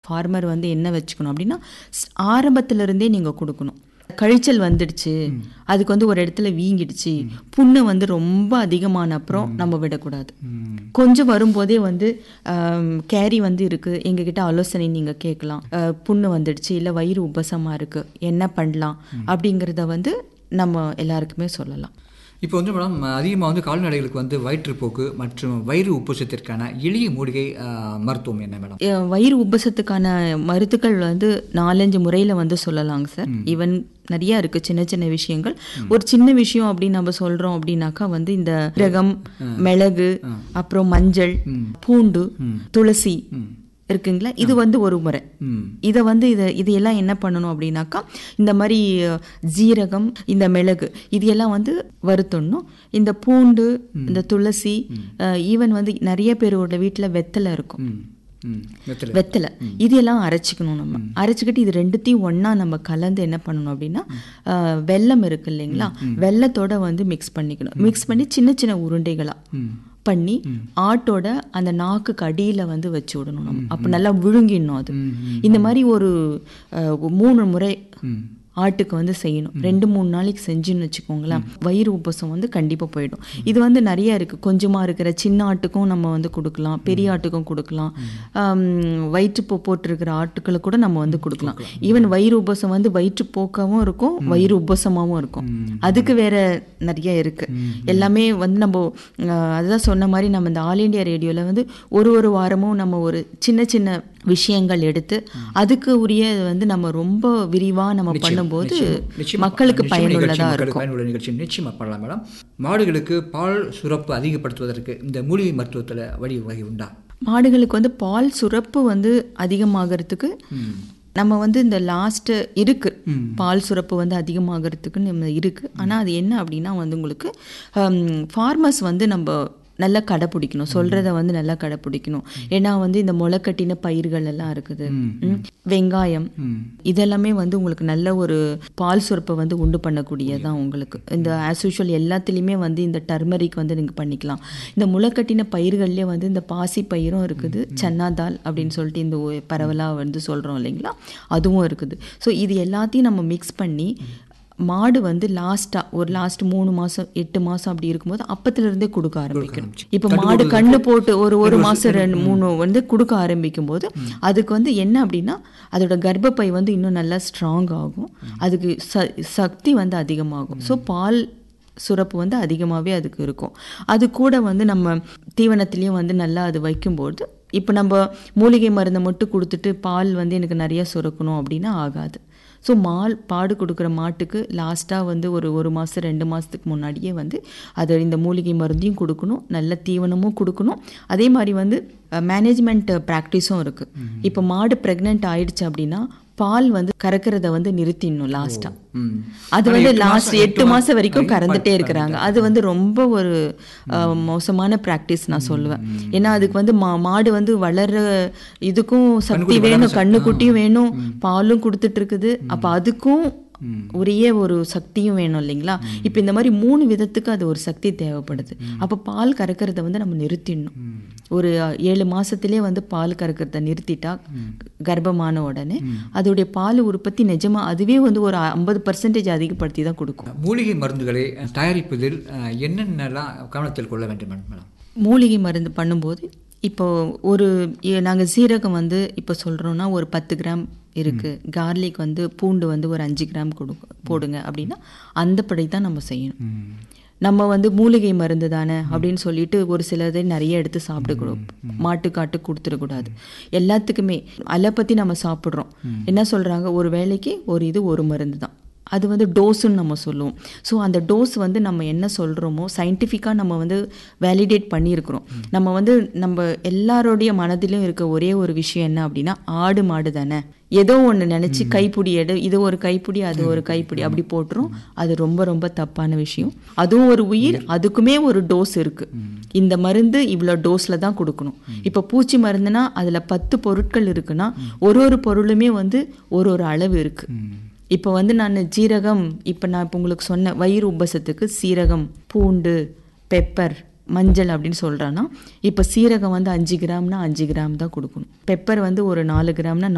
Farmer வந்து என்ன வச்சுக்கணும் அப்படின்னா ஸ்- ஆரம்பத்துல இருந்தே நீங்கள் கொடுக்கணும் கழிச்சல் வந்துடுச்சு அதுக்கு வந்து ஒரு இடத்துல வீங்கிடுச்சு புண்ணு வந்து ரொம்ப அதிகமான அப்புறம் நம்ம விடக்கூடாது கொஞ்சம் வரும்போதே வந்து கேரி வந்து இருக்கு எங்ககிட்ட ஆலோசனை நீங்க கேட்கலாம் அஹ், புண்ணு வந்துடுச்சு இல்லை வயிறு உபசமா இருக்கு என்ன பண்ணலாம் அப்படிங்கிறத வந்து நம்ம எல்லாருக்குமே சொல்லலாம் இப்போ வந்து மேடம் அதிகமாக வந்து கால்நடைகளுக்கு வந்து வயிற்றுப்போக்கு மற்றும் வயிறு உப்புசத்திற்கான எளிய மூலிகை அஹ், மருத்துவம் என்ன மேடம் அஹ் வயிறு உபசத்துக்கான மருத்துக்கள் வந்து நாலஞ்சு முறையில் வந்து சொல்லலாங்க சார் ஈவன் நிறைய இருக்கு சின்ன சின்ன விஷயங்கள் ஒரு சின்ன விஷயம் அப்படின்னு நம்ம சொல்றோம் அப்படின்னாக்கா வந்து இந்த ரகம் மிளகு அப்புறம் மஞ்சள் பூண்டு துளசி இருக்குங்களா இது வந்து ஒரு முறை ம் இதை வந்து இதை இது எல்லாம் என்ன பண்ணணும் அப்படின்னாக்கா இந்த மாதிரி அஹ், ஜீரகம் இந்த மிளகு இது எல்லாம் வந்து வறுத்துடணும் இந்த பூண்டு இந்த துளசி ஈவன் வந்து நிறைய பேரோட வீட்டில் வெத்தலை இருக்கும் ம் ம் வெத்தலை வெத்தலை இதெல்லாம் அரைச்சிக்கணும் நம்ம அரைச்சிக்கிட்டு இது ரெண்டுத்தையும் ஒண்ணா நம்ம கலந்து என்ன பண்ணணும் அப்படின்னா அஹ், வெல்லம் இருக்கு இல்லைங்களா வெல்லத்தோட வந்து மிக்ஸ் பண்ணிக்கணும் மிக்ஸ் பண்ணி சின்ன சின்ன உருண்டைகளா ம் பண்ணி ஆட்டோட அந்த நாக்குக்கு அடியில வந்து வச்சு விடணும் நம்ம அப்போ நல்லா விழுங்கிடணும் அது இந்த மாதிரி ஒரு அஹ், மூணு முறை ம் ஆட்டுக்கு வந்து செய்யணும் ரெண்டு மூணு நாளைக்கு செஞ்சுன்னு வச்சுக்கோங்களேன் வயிறு உப்பசம் வந்து கண்டிப்பா போயிடும் இது வந்து நிறைய இருக்கு கொஞ்சமா இருக்கிற சின்ன ஆட்டுக்கும் நம்ம வந்து கொடுக்கலாம் பெரிய ஆட்டுக்கும் கொடுக்கலாம் ஆம், வயிற்றுப்போ போட்டிருக்கிற ஆட்டுக்களை கூட நம்ம வந்து கொடுக்கலாம் ஈவன் வயிறு உபசம் வந்து வயிற்று போக்காவும் இருக்கும் வயிறு உபசமாவும் இருக்கும் அதுக்கு வேற நிறைய இருக்கு எல்லாமே வந்து நம்ம அஹ், அதுதான் சொன்ன மாதிரி நம்ம இந்த ஆல் இண்டியா ரேடியோல வந்து ஒரு ஒரு வாரமும் நம்ம ஒரு சின்ன சின்ன விஷயங்கள் எடுத்து அதுக்கு உரிய வந்து நம்ம ரொம்ப விரிவா நம்ம பண்ணும்போது நிச்சயமா- மக்களுக்கு நிச்சயமா நிகழ்ச்சி, பயனுள்ளதா மக்களுக்கு இருக்கும் பயனுள்ள நிகழ்ச்சி நிச்சயமா பண்ணலாம் மேடம் மாடுகளுக்கு பால் சுரப்பு அதிகப்படுத்துவதற்கு இந்த மூலிகை மருத்துவத்தில் வழிவகை உண்டா மாடுகளுக்கு வந்து பால் சுரப்பு வந்து அதிகமாகறதுக்கு நம்ம வந்து இந்த லாஸ்ட் இருக்கு பால் சுரப்பு வந்து அதிகமாகறதுக்கு நம்ம இருக்கு ஆனா அது என்ன அப்படின்னா வந்து உங்களுக்கு ஃபார்மர்ஸ் வந்து நம்ம நல்லா கடைப்பிடிக்கணும் சொல்றத வந்து நல்லா கடைப்பிடிக்கணும் ஏன்னா வந்து இந்த முளைக்கட்டின பயிர்கள் எல்லாம் இருக்குது ம். வெங்காயம் இதெல்லாமே வந்து உங்களுக்கு நல்ல ஒரு பால் சுரப்பை வந்து உண்டு பண்ணக்கூடியதான் உங்களுக்கு இந்த ஆஸ் யூஷுவல் எல்லாத்துலேயுமே வந்து இந்த டர்மரிக் வந்து நீங்கள் பண்ணிக்கலாம் இந்த முளைக்கட்டின பயிர்கள்லேயே வந்து இந்த பாசி பயிரும் இருக்குது சன்னா தால் அப்படின்னு சொல்லிட்டு இந்த பரவலாக வந்து சொல்கிறோம் இல்லைங்களா அதுவும் இருக்குது ஸோ இது எல்லாத்தையும் நம்ம மிக்ஸ் பண்ணி மாடு வந்து லாஸ்டா ஒரு லாஸ்ட் மூணு மாசம் எட்டு மாசம் அப்படி இருக்கும்போது அப்பத்துல இருந்தே கொடுக்க ஆரம்பிக்கணும் இப்போ மாடு கண்ணு போட்டு ஒரு ஒரு மாசம் ரெண்டு மூணு வந்து கொடுக்க ஆரம்பிக்கும் போது அதுக்கு வந்து என்ன அப்படின்னா அதோட கர்ப்பப்பை வந்து இன்னும் நல்லா ஸ்ட்ராங் ஆகும் அதுக்கு ச சக்தி வந்து அதிகமாகும் ஸோ பால் சுரப்பு வந்து அதிகமாகவே அதுக்கு இருக்கும் அது கூட வந்து நம்ம தீவனத்துலேயும் வந்து நல்லா அது வைக்கும்போது இப்போ நம்ம மூலிகை மருந்தை மட்டும் கொடுத்துட்டு பால் வந்து எனக்கு நிறைய சுரக்கணும் அப்படின்னா ஆகாது ஸோ மால் பாடு கொடுக்குற மாட்டுக்கு லாஸ்ட்டாக வந்து ஒரு ஒரு மாதம் ரெண்டு மாதத்துக்கு முன்னாடியே வந்து அது இந்த மூலிகை மருந்தையும் கொடுக்கணும் நல்ல தீவனமும் கொடுக்கணும் அதே மாதிரி வந்து மேனேஜ்மெண்ட் ப்ராக்டிஸும் இருக்குது இப்போ மாடு ப்ரெக்னென்ட் ஆயிடுச்சு அப்படின்னா பால் வந்து கறக்கிறத வந்து நிறுத்திடணும் லாஸ்ட்டாக ம் அது வந்து லாஸ்ட் எட்டு மாசம் வரைக்கும் கறந்துட்டே இருக்கிறாங்க அது வந்து ரொம்ப ஒரு அஹ், மோசமான பிராக்டிஸ் நான் சொல்லுவேன் ஏன்னா அதுக்கு வந்து மா மாடு வந்து வளர்ற இதுக்கும் சக்தி வேணும் கண்ணுக்குட்டியும் வேணும் பாலும் கொடுத்துட்டு இருக்குது அப்ப அதுக்கும் உரிய ஒரு சக்தியும் வேணும் இல்லைங்களா இப்போ இந்த மாதிரி மூணு விதத்துக்கு அது ஒரு சக்தி தேவைப்படுது அப்போ பால் கறக்கிறத வந்து நம்ம நிறுத்திடணும் ஒரு அஹ், ஏழு மாசத்திலே வந்து பால் கறக்கிறத நிறுத்திட்டா கர்ப்பமான உடனே அதோடைய பால் உற்பத்தி நிஜமா அதுவே வந்து ஒரு ஐம்பது பர்சன்டேஜ் அதிகப்படுத்தி தான் கொடுக்கும் மூலிகை மருந்துகளை தயாரிப்பதில் அஹ், என்னென்னலாம் கவனத்தில் கொள்ள வேண்டும் மேடம் மூலிகை மருந்து பண்ணும்போது இப்போ ஒரு எ- நாங்க சீரகம் வந்து இப்போ சொல்றோம்னா ஒரு பத்து கிராம் இருக்கு கார்லிக் வந்து பூண்டு வந்து ஒரு அஞ்சு கிராம் கொடுங்க போடுங்க அப்படின்னா அந்த படி தான் நம்ம செய்யணும் நம்ம வந்து மூலிகை மருந்து தானே அப்படின்னு சொல்லிட்டு ஒரு சிலதை நிறைய எடுத்து சாப்பிடக்கூடாது மாட்டுக்காட்டு கொடுத்துடக்கூடாது எல்லாத்துக்குமே அலோபதி நம்ம சாப்பிட்றோம் என்ன சொல்றாங்க ஒரு வேளைக்கு ஒரு இது ஒரு மருந்து தான் அது வந்து டோஸுன்னு நம்ம சொல்லுவோம் ஸோ அந்த டோஸ் வந்து நம்ம என்ன சொல்கிறோமோ சயின்டிஃபிக்காக நம்ம வந்து வேலிடேட் பண்ணியிருக்கிறோம் நம்ம வந்து நம்ம எல்லாரோடைய மனதிலும் இருக்க ஒரே ஒரு விஷயம் என்ன அப்படின்னா ஆடு மாடு தானே ஏதோ ஒன்று நினச்சி கைப்பிடி எடு இது ஒரு கைப்பிடி அது ஒரு கைப்பிடி அப்படி போட்டுரும் அது ரொம்ப ரொம்ப தப்பான விஷயம் அதுவும் ஒரு உயிர் அதுக்குமே ஒரு டோஸ் இருக்கு இந்த மருந்து இவ்வளோ டோஸில் தான் கொடுக்கணும் இப்போ பூச்சி மருந்துனா அதில் பத்து பொருட்கள் இருக்குன்னா ஒரு ஒரு பொருளுமே வந்து ஒரு ஒரு அளவு இருக்கு இப்போ வந்து நான் ஜீரகம் இப்போ நான் இப்போ உங்களுக்கு சொன்ன வயிறு உபசத்துக்கு சீரகம் பூண்டு பெப்பர் மஞ்சள் அப்படின்னு சொல்கிறேன்னா இப்போ சீரகம் வந்து அஞ்சு கிராம்னா அஞ்சு கிராம் தான் கொடுக்கணும் பெப்பர் வந்து ஒரு நாலு கிராம்னா